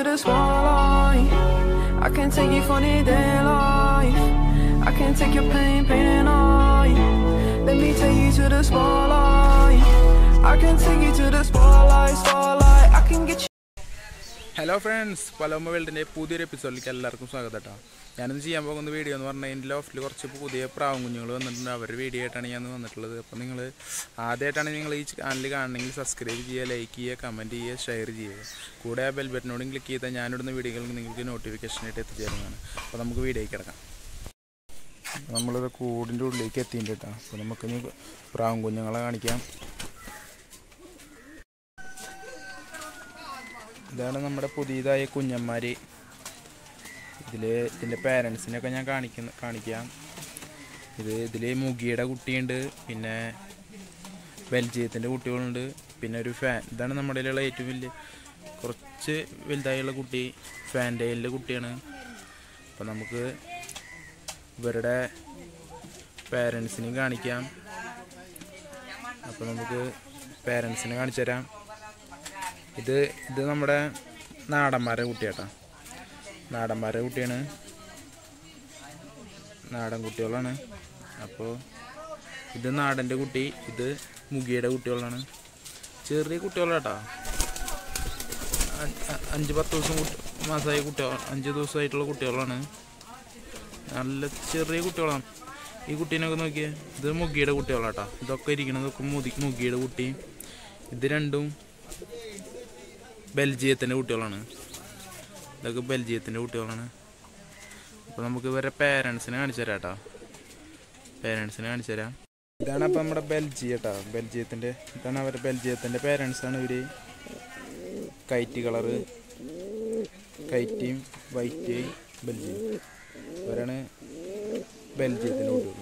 the small life. I can take you for the day life. I can take your pain, pain and all. Let me take you to the small life. I can take you to the spotlight, spotlight. I can get you. Hello friends Paloma വേൾഡിൻ്റെ പുതിയൊരു എപ്പിസോഡിലേക്ക് എല്ലാവർക്കും സ്വാഗതം കേട്ടോ ഞാനിന്ന് ചെയ്യാൻ പോകുന്ന video എന്ന് പറഞ്ഞാൽ എൻ്റെ ലോഫ്റ്റിൽ കുറച്ച് പുതിയ പ്രാവും കുഞ്ഞുങ്ങൾ വന്നിട്ടുണ്ട് അവരുടെ വീഡിയോ ആയിട്ടാണ് ഞാൻ വന്നിട്ടുള്ളത് അപ്പോൾ നിങ്ങൾ ആദ്യമായിട്ടാണ് നിങ്ങൾ ഈ ചാനൽ കാണണമെങ്കിൽ സബ്സ്ക്രൈബ് ചെയ്യുക ലൈക്ക് ചെയ്യുക കമൻറ്റ് ചെയ്യുക ഷെയർ ചെയ്യുക കൂടെ ആ ബെൽ ബട്ടനോടും ക്ലിക്ക് ചെയ്താൽ ഞാനിടുന്ന വീഡിയോകൾ നിങ്ങൾക്ക് നോട്ടിഫിക്കേഷനായിട്ട് എത്തിച്ചേരുന്നതാണ് അപ്പോൾ നമുക്ക് വീഡിയോയ്ക്ക് കിടക്കാം നമ്മളിത് കൂടിൻ്റെ ഉള്ളിലേക്ക് എത്തിയിട്ടുണ്ട് കേട്ടോ അപ്പോൾ നമുക്കിനി പ്രാവും കുഞ്ഞുങ്ങളെ കാണിക്കാം ഇതാണ് നമ്മുടെ പുതിയതായ കുഞ്ഞന്മാർ ഇതിൽ ഇതിൻ്റെ പേരൻസിനൊക്കെ ഞാൻ കാണിക്കുന്ന കാണിക്കാം ഇത് ഇതിൽ മുഗിയുടെ കുട്ടിയുണ്ട് പിന്നെ ബെൽജിയത്തിൻ്റെ കുട്ടികളുണ്ട് പിന്നെ ഒരു ഫാൻ ഇതാണ് നമ്മുടെ കയ്യിലുള്ള ഏറ്റവും വലിയ കുറച്ച് വലുതായുള്ള കുട്ടി ഫാൻറ്റൈലിൻ്റെ കുട്ടിയാണ് അപ്പോൾ നമുക്ക് ഇവരുടെ പേരൻസിനെയും കാണിക്കാം അപ്പോൾ നമുക്ക് പേരൻസിനെ കാണിച്ചു തരാം ഇത് ഇത് നമ്മുടെ നാടന്മാരുടെ കുട്ടിയാട്ടാ നാടന്മാരുടെ കുട്ടിയാണ് നാടൻ കുട്ടികളാണ് അപ്പോൾ ഇത് നാടൻ്റെ കുട്ടി ഇത് മുഗിയുടെ കുട്ടികളാണ് ചെറിയ കുട്ടികളാട്ടാ അ- അ- അഞ്ച് പത്ത് ദിവസം കുട്ടി മാസമായ കുട്ടികൾ അഞ്ച് ദിവസമായിട്ടുള്ള കുട്ടികളാണ് നല്ല ചെറിയ കുട്ടികളാണ് ഈ കുട്ടീനൊക്കെ നോക്കിയേ ഇത് മുഗിയുടെ കുട്ടികളാട്ടാ ഇതൊക്കെ ഇരിക്കണതൊക്കെ മുതി മുഗിയുടെ കുട്ടി ഇത് രണ്ടും ബെൽജിയത്തിൻ്റെ കുട്ടികളാണ് ഇതൊക്കെ ബെൽജിയത്തിൻ്റെ കുട്ടികളാണ് അപ്പോൾ നമുക്ക് ഇവരെ പേരൻസിനെ കാണിച്ചു തരാം കേട്ടോ പേരൻസിനെ കാണിച്ചു തരാം ഇതാണ് അപ്പോൾ നമ്മുടെ ബെൽജിയ കേട്ടോ ബെൽജിയത്തിൻ്റെ ഇതാണ് അവരുടെ ബെൽജിയത്തിൻ്റെ പേരൻസാണ് ഇവർ കൈറ്റ് കളറ് കൈറ്റിയും വൈറ്റ് ബെൽജിയം ഇവരാണ് ബെൽജിയത്തിൻ്റെ കുട്ടികൾ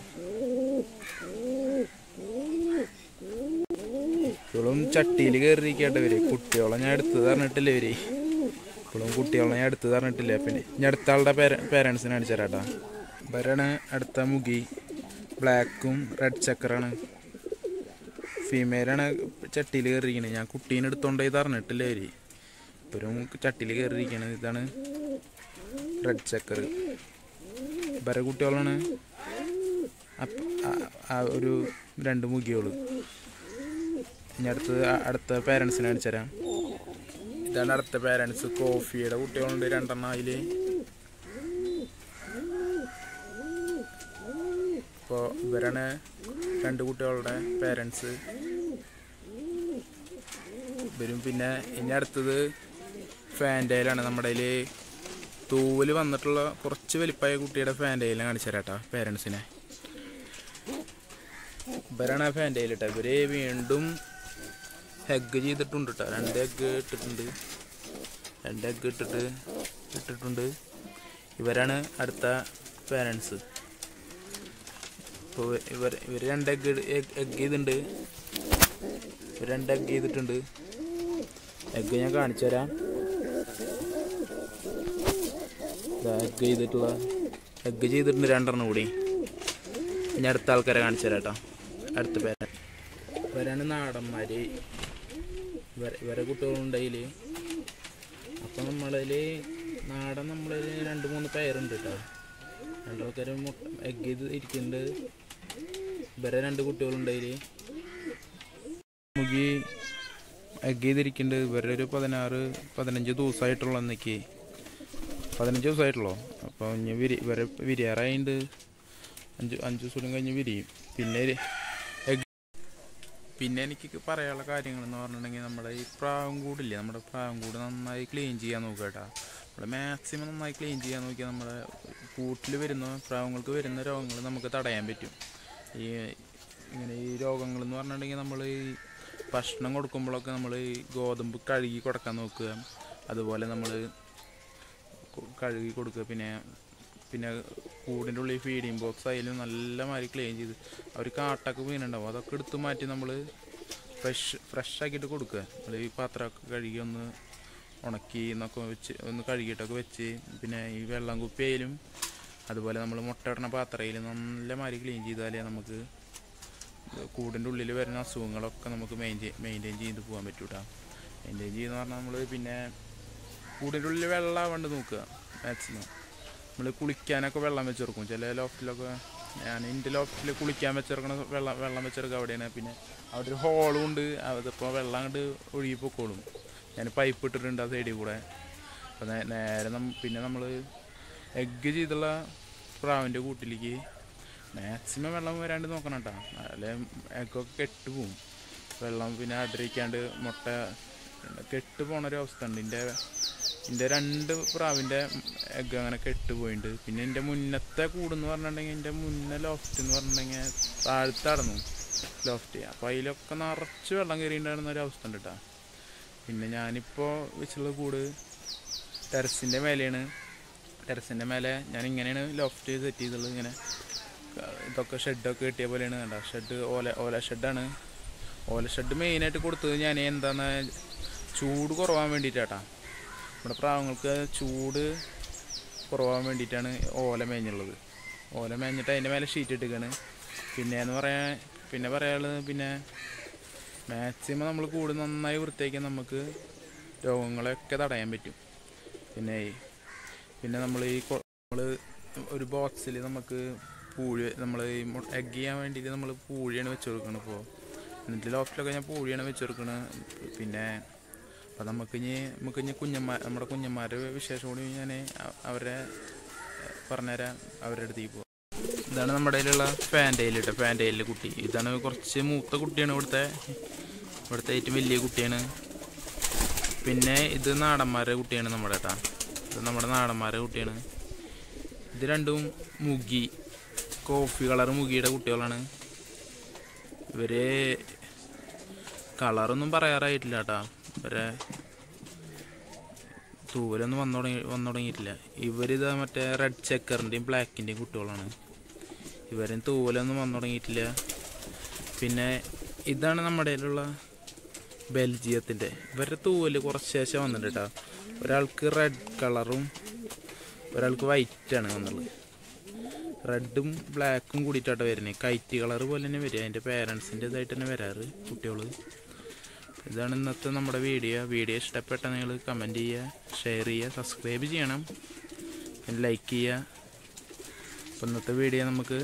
ഇപ്പോഴും ചട്ടിയിൽ കയറിയിരിക്കട്ടെ ഇവര് കുട്ടികളെ ഞാൻ എടുത്ത് തന്നിട്ടില്ല ഇവര് ഇപ്പോഴും കുട്ടികളെ ഞാൻ എടുത്ത് തന്നിട്ടില്ല പിന്നെ ഞാൻ അടുത്ത ആളുടെ പേര പേരൻസിനെ കാണിച്ചു തരാട്ടാ ഇവരാണ് അടുത്ത മുഗി ബ്ലാക്കും റെഡ് ചക്കറാണ് ഫീമെയിലാണ് ചട്ടിയിൽ കയറിയിരിക്കണത് ഞാൻ കുട്ടീനെ എടുത്തോണ്ടേ തറന്നിട്ടില്ല ഇവര് ഇപ്പോഴും ചട്ടിയിൽ കയറിയിരിക്കണത് ഇതാണ് റെഡ് ചക്കർ ഇവരെ കുട്ടികളാണ് അപ്പ- ആ- ആ ഒരു രണ്ട് മുഗികള് ഇനി അടുത്തത് അ- അടുത്ത പേരൻസിനെ കാണിച്ചു തരാം ഇതാണ് അടുത്ത പേരൻസ് കോഫിയുടെ കുട്ടികളുണ്ട് രണ്ടെണ്ണം അതിൽ ഇപ്പോൾ ഇവരാണ് രണ്ട് കുട്ടികളുടെ പേരൻസ് ഇവരും പിന്നെ ഇനി അടുത്തത് ഫാൻറ്റയിലാണ് നമ്മുടെ കയ്യിൽ തൂവൽ വന്നിട്ടുള്ള കുറച്ച് വലിപ്പമായ കുട്ടിയുടെ ഫാൻറ്റയിലെ കാണിച്ചു തരാം കേട്ടോ പേരൻസിനെ ഇവരാണ് ആ ഫാൻറ്റയിൽ ഇട്ടത് ഇവര് വീണ്ടും എഗ് ചെയ്തിട്ടുണ്ട് കേട്ടോ രണ്ട് എഗ് ഇട്ടിട്ടുണ്ട് രണ്ട് എഗ് ഇട്ടിട്ട് ഇട്ടിട്ടുണ്ട് ഇവരാണ് അടുത്ത പേരൻസ് ഇപ്പോൾ ഇവർ ഇവർ രണ്ട് എഗ് എഗ് ചെയ്തിട്ടുണ്ട് ഇവർ രണ്ട് എഗ് ചെയ്തിട്ടുണ്ട് എഗ് ഞാൻ കാണിച്ചു തരാം എഗ് ചെയ്തിട്ടുള്ള എഗ് ചെയ്തിട്ടുണ്ട് രണ്ടെണ്ണം കൂടി ഇനി അടുത്ത ആൾക്കാരെ കാണിച്ചു തരാം കേട്ടോ അടുത്ത പേര് ഇവരാണ് നാടന്മാര് ഇവരെ ഇവരെ കുട്ടികളുണ്ടതിൽ അപ്പം നമ്മളതിൽ നാടൻ നമ്മളതിൽ രണ്ട് മൂന്ന് പേരുണ്ട് കേട്ടോ രണ്ടാൾക്കാർ മുട്ട എഗ് ചെയ്ത് ഇരിക്കുന്നുണ്ട് ഇവരെ രണ്ട് കുട്ടികളുണ്ടതിൽ മുഖി എഗ് ചെയ്തിരിക്കുന്നുണ്ട് ഇവരുടെ ഒരു പതിനാറ് പതിനഞ്ച് ദിവസമായിട്ടുള്ള എന്നൊക്കെ പതിനഞ്ച് ദിവസമായിട്ടുള്ളൂ അപ്പോൾ ഇനി വിരി ഇവരെ വിരിയാറായിട്ടുണ്ട് അഞ്ച് അഞ്ച് ദിവസം കഴിഞ്ഞ് വിരിയും പിന്നെ ഒരു egg പിന്നെ എനിക്ക് പറയാനുള്ള കാര്യങ്ങൾ എന്ന് പറഞ്ഞിട്ടുണ്ടെങ്കിൽ നമ്മുടെ ഈ പ്രാവും കൂടില്ലേ നമ്മുടെ പ്രാവും കൂട് നന്നായി ക്ലീൻ ചെയ്യാൻ നോക്കുക കേട്ടോ നമ്മൾ മാക്സിമം നന്നായി ക്ലീൻ ചെയ്യാൻ നോക്കിയാൽ നമ്മുടെ കൂട്ടിൽ വരുന്ന പ്രാവുങ്ങൾക്ക് വരുന്ന രോഗങ്ങൾ നമുക്ക് തടയാൻ പറ്റും ഈ ഇങ്ങനെ ഈ രോഗങ്ങൾ എന്ന് പറഞ്ഞിട്ടുണ്ടെങ്കിൽ നമ്മൾ ഈ ഭക്ഷണം കൊടുക്കുമ്പോഴൊക്കെ നമ്മൾ ഈ ഗോതമ്പ് കഴുകി കൊടുക്കാൻ നോക്കുക അതുപോലെ നമ്മൾ കഴുകി കൊടുക്കുക പിന്നെ പിന്നെ കൂടിൻ്റെ ഉള്ളിൽ ഫീഡിങ് ബോക്സ് ആയാലും നല്ല മാതിരി ക്ലീൻ ചെയ്ത് അവർ കാട്ടൊക്കെ വീണുണ്ടാവും അതൊക്കെ എടുത്ത് മാറ്റി നമ്മൾ ഫ്രഷ് ഫ്രഷ് ആക്കിയിട്ട് കൊടുക്കുക നമ്മൾ ഈ പാത്രമൊക്കെ കഴുകി ഒന്ന് ഉണക്കി എന്നൊക്കെ വെച്ച് ഒന്ന് കഴുകിയിട്ടൊക്കെ വെച്ച് പിന്നെ ഈ വെള്ളം കുപ്പിയായാലും അതുപോലെ നമ്മൾ മുട്ടയിടണ പാത്രയിൽ നല്ല മാതിരി ക്ലീൻ ചെയ്താലേ നമുക്ക് കൂടിൻ്റെ ഉള്ളിൽ വരുന്ന അസുഖങ്ങളൊക്കെ നമുക്ക് മെയിൻറ്റെയിൻ മെയിൻറ്റെയിൻ ചെയ്ത് പോകാൻ പറ്റൂട്ടാ മെയിൻറ്റെയിൻ ചെയ്യുന്ന പറഞ്ഞാൽ നമ്മൾ പിന്നെ കൂടിൻ്റെ ഉള്ളിൽ വെള്ളം ആവാണ്ട് നോക്കുക മാക്സിമം നമ്മൾ കുളിക്കാനൊക്കെ വെള്ളം വെച്ചെടുക്കും ചില ലോഫ്റ്റിലൊക്കെ ഞാൻ എൻ്റെ ലോഫ്റ്റിൽ കുളിക്കാൻ വെച്ചെടുക്കണ വെള്ളം വെള്ളം വെച്ചെടുക്കുക അവിടെയാണ് പിന്നെ അവിടെ ഒരു ഹോളും ഉണ്ട് അതിപ്പോൾ വെള്ളം അങ്ങോട്ട് ഒഴുകി പൊക്കോളും ഞാൻ പൈപ്പ് ഇട്ടിട്ടുണ്ട് ആ സൈഡിൽ കൂടെ അപ്പോൾ നേരെ നം പിന്നെ നമ്മൾ എഗ്ഗ് ചെയ്തുള്ള പ്രാവിൻ്റെ കൂട്ടിലേക്ക് മാക്സിമം വെള്ളം വരാണ്ട് നോക്കണം കേട്ടോ അല്ലെ എഗ്ഗൊക്കെ കെട്ട് പോവും വെള്ളം പിന്നെ അടരിക്കാണ്ട് മുട്ട പിന്നെ കെട്ട് പോണ ഒരു അവസ്ഥ ഉണ്ട് എൻ്റെ എൻ്റെ രണ്ട് പ്രാവിൻ്റെ എഗ്ഗ് അങ്ങനെ കെട്ട് പോയിട്ടുണ്ട് പിന്നെ എൻ്റെ മുന്നത്തെ കൂടെന്ന് പറഞ്ഞിട്ടുണ്ടെങ്കിൽ എൻ്റെ മുന്നേ ലോഫ്റ്റ് എന്ന് പറഞ്ഞിട്ടുണ്ടെങ്കിൽ താഴ്ത്തടന്നു ലോഫ്റ്റ് അപ്പോൾ അതിലൊക്കെ നിറച്ച് വെള്ളം കയറിയിട്ടുണ്ടായിരുന്ന ഒരു അവസ്ഥ ഉണ്ട് കേട്ടോ പിന്നെ ഞാനിപ്പോൾ വെച്ചുള്ള കൂട് ടെറസിൻ്റെ മേലെയാണ് ടെറസിൻ്റെ മേലെ ഞാൻ ഇങ്ങനെയാണ് ലോഫ്റ്റ് സെറ്റ് ചെയ്തുള്ളത് ഇങ്ങനെ ക- ഇതൊക്കെ ഷെഡൊക്കെ കിട്ടിയ പോലെയാണ് കണ്ട ഷെഡ് ഓല ഓല ഷെഡാണ് ഓല ഷെഡ് മെയിനായിട്ട് കൊടുത്തത് ഞാൻ എന്താന്ന് ചൂട് കുറവാൻ വേണ്ടിയിട്ടാട്ടാ നമ്മുടെ പ്രാവങ്ങൾക്ക് ചൂട് കുറവാൻ വേണ്ടിയിട്ടാണ് ഓല മേഞ്ഞുള്ളത് ഓല മേഞ്ഞിട്ട് അതിൻ്റെ മേലെ ഷീറ്റ് ഇട്ടിക്കാണ് പിന്നെ എന്ന് പറയാൻ പിന്നെ പറയാനുള്ളത് പിന്നെ മാക്സിമം നമ്മൾ കൂട് നന്നായി വൃത്തിയാക്കിയാൽ നമുക്ക് രോഗങ്ങളെയൊക്കെ തടയാൻ പറ്റും പിന്നെ പിന്നെ നമ്മൾ ഈ നമ്മൾ ഒരു ബോക്സിൽ നമുക്ക് പൂഴി നമ്മൾ ഈ എഗ് ചെയ്യാൻ വേണ്ടിയിട്ട് നമ്മൾ പൂഴിയാണ് വെച്ച് കൊടുക്കുന്നത് ഇപ്പോൾ എന്നിട്ട് ലോഫ്റ്റിലൊക്കെ ഞാൻ പൂഴിയാണ് വെച്ച് കൊടുക്കുന്നത് പിന്നെ അപ്പം നമുക്ക് ഇനി നമുക്ക് ഇനി കുഞ്ഞന്മാർ നമ്മുടെ കുഞ്ഞന്മാരുടെ വിശേഷം കൂടി ഞാൻ അവരെ പറഞ്ഞുതരാം അവരുടെ അടുത്തേക്ക് പോകാം ഇതാണ് നമ്മുടെ കയ്യിലുള്ള ഫാൻറ്റയിൽ കേട്ടോ ഫാൻറ്റയിലെ കുട്ടി ഇതാണ് കുറച്ച് മൂത്ത കുട്ടിയാണ് ഇവിടുത്തെ ഇവിടുത്തെ ഏറ്റവും വലിയ കുട്ടിയാണ് പിന്നെ ഇത് നാടന്മാരുടെ കുട്ടിയാണ് നമ്മുടെ കേട്ടാ ഇത് നമ്മുടെ നാടന്മാരുടെ കുട്ടിയാണ് ഇത് രണ്ടും മുഗി കോഫി കളർ മുഗിയുടെ കുട്ടികളാണ് ഇവര് കളറൊന്നും പറയാറായിട്ടില്ല കേട്ടാ ഇവരെ തൂവലൊന്നും വന്നു തുടങ്ങി വന്നു തുടങ്ങിയിട്ടില്ല ഇവരിത് മറ്റേ റെഡ് ചെക്കറിൻ്റെയും ബ്ലാക്കിൻ്റെയും കുട്ടികളാണ് ഇവരും തൂവലൊന്നും വന്നു തുടങ്ങിയിട്ടില്ല പിന്നെ ഇതാണ് നമ്മുടെ കയ്യിലുള്ള ബെൽജിയത്തിൻ്റെ ഇവരുടെ തൂവല് കുറച്ച് ശേഷം വന്നിട്ടുണ്ട് കേട്ടോ ഒരാൾക്ക് റെഡ് കളറും ഒരാൾക്ക് വൈറ്റാണ് വന്നുള്ളത് റെഡും ബ്ലാക്കും കൂടിയിട്ടാണ് വരുന്നത് കൈറ്റ് കളർ പോലെ തന്നെ വരിക അതിൻ്റെ പേരൻസിൻ്റെ ഇതായിട്ട് തന്നെ വരാറ് കുട്ടികൾ ഇതാണ് ഇന്നത്തെ നമ്മുടെ വീഡിയോ വീഡിയോ ഇഷ്ടപ്പെട്ട നിങ്ങൾ കമൻറ്റ് ചെയ്യുക ഷെയർ ചെയ്യുക സബ്സ്ക്രൈബ് ചെയ്യണം പിന്നെ ലൈക്ക് ചെയ്യുക അപ്പോൾ ഇന്നത്തെ വീഡിയോ നമുക്ക്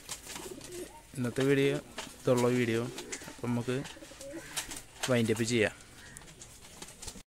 ഇന്നത്തെ വീഡിയോ ഇതുള്ള വീഡിയോ അപ്പം നമുക്ക് വൈൻഡപ്പ് ചെയ്യാം